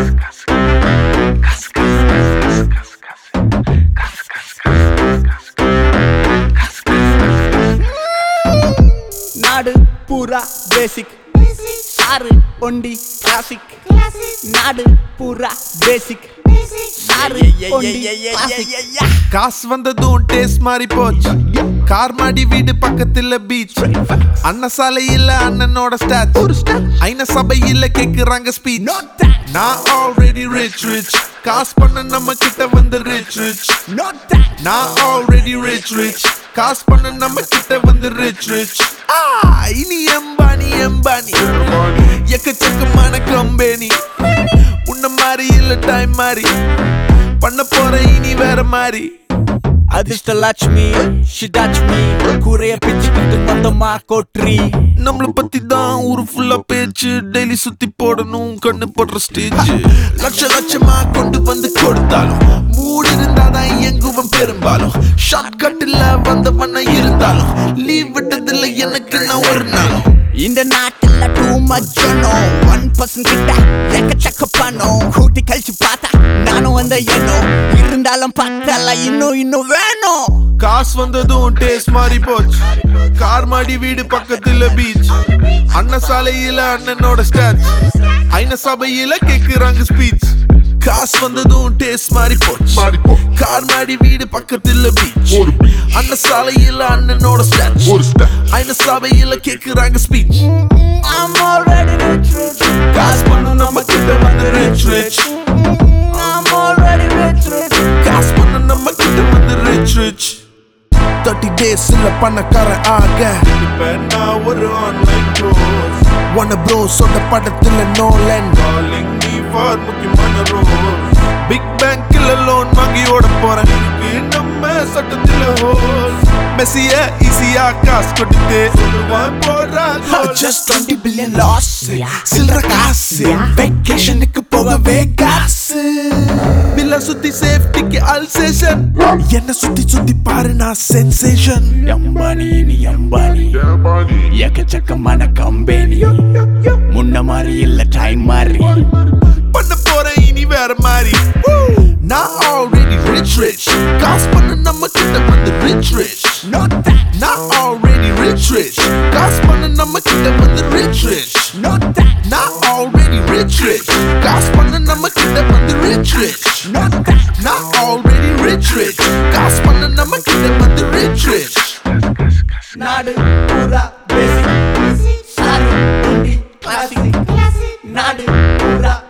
நாடு பூரா பேசிக் சாரு ஒண்டி கிளாசிக் நாடு பூரா பேசிக் சாரு ஒண்டி classic. காசு வந்ததும் டேஸ்ட் மாறி போச்சு கார் மாடி வீடு பக்கத்துல பீச் அண்ணன் சாலையில அண்ணனோட ஸ்டாச்சு ஐன சபையில கேக்குறாங்க ஸ்பீச் No thanks, நான் ஆல்ரெடி ரிச் ரிச் காசு பண்ண நம்ம கிட்ட வந்து ரிச் ரிச் no thanks. நான் ஆல்ரெடி ரிச் ரிச் காசு பண்ண நம்ம கிட்ட வந்து ரிச் ரிச் ஆ இனி எம்பானி எம்பானி எக்கச்சக்கமான கம்பெனி உன்ன மாதிரி இல்ல டைம் மாதிரி பண்ண போற இனி வேற மாதிரி அதிர்ஷ்ட லட்சுமி ஷிடாட்சுமி கூரைய பிச்சுக்கிட்டு மொத்தமா கொட்ரி நம்மள பத்தி தான் ஊரு ஃபுல்லா பேச்சு டெய்லி சுத்தி போடணும் கண்ணு போடுற ஸ்டேஜ் லட்ச லட்சமா கொண்டு வந்து கொடுத்தாலும் மூடு இருந்தாதான் எங்குவன் பெரும்பாலும் ஷார்ட் கட்டில் வந்தவன இருந்தாலும் லீவ் விட்டதில்ல எனக்கு நான் ஒரு நாளும் இந்த நாட்டுல டூ மச்சனோ ஒன் பர்சன்ட் கிட்ட எக்கச்சக்க பணம் கூட்டி கழிச்சு பார்த்தா நானும் வந்த எண்ணம் இருந்தாலும் பத்தல இன்னும் இன்னும் வேணும் காசு வந்ததும் டேஸ்ட் மாறி போச்சு கார் மாடி வீடு பக்கத்துல பீச் அண்ணன் சாலையில அண்ணனோட ஸ்டாச் ஐன சபையில கேக்குறாங்க ஸ்பீச் காசு வந்ததும் டேஸ்ட் மாறி போச்சு கார் மாடி வீடு பக்கத்துல பீச் அண்ணன் சாலையில அண்ணனோட ஸ்டாச் ஐன சபையில கேக்குறாங்க speech I'm already rich rich காசு பண்ண நம்ம கிட்ட வந்து rich rich I'm already rich rich காசு பண்ண நம்ம கிட்ட வந்து ரிச் ரிச் தேர்ட்டி டேஸ்ல பணக்காரன் ஆக இப்ப நான் ஒரு ஆன்லைன் கோர்ஸ் ஒன்ன ப்ரோ சொன்ன படத்துல நோலன் காலிங் மீ ஃபார் முக்கியமான ரோல் பிக் பேங்க்ல லோன் வாங்கி ஓட போறேன் இதுக்கு நம்ம சட்டத்துல ஹோல் மெஸ்ஸிய ஈஸியா காசு கொடுத்து சொல்லுவான் போறா Just 20 billion loss சில்லற காசு வெக்கேஷனுக்கு போகவே காசு பில்ல சுத்தி சேஃப்டிக்கு அல்சேஷன் என்ன சுத்தி சுத்தி பாரு நான் சென்சேஷன் எம்பானி நீ எம்பானி எக்கச்சக்கமான கம்பெனி முன்ன மாதிரி இல்ல டைம் மாதிரி பண்ண போறேன் இனி வேற மாதிரி நான் ஆல்ரெடி ரிச் ரிச் காசு பண்ண நம்ம கிட்ட வந்து ரிச் ரிச் No thanks, நான் ஆல்ரெடி ரிச் ரிச் காசு பண்ண நம்ம கிட்ட வந்து ரிச் ரிச் no thanks, நான் ஆல்ரெடி ரிச் ரிச் காசு பண்ண நம்ம கிட்ட வந்து ரிச் ரிச் no thanks. நான் ஆல்ரெடி ரிச் ரிச் காசு பண்ண நம்ம கிட்ட வந்து ரிச் ரிச் நாடு பூரா பேசிக் சாரு ஒண்டி கிளாசிக் நாடு பூரா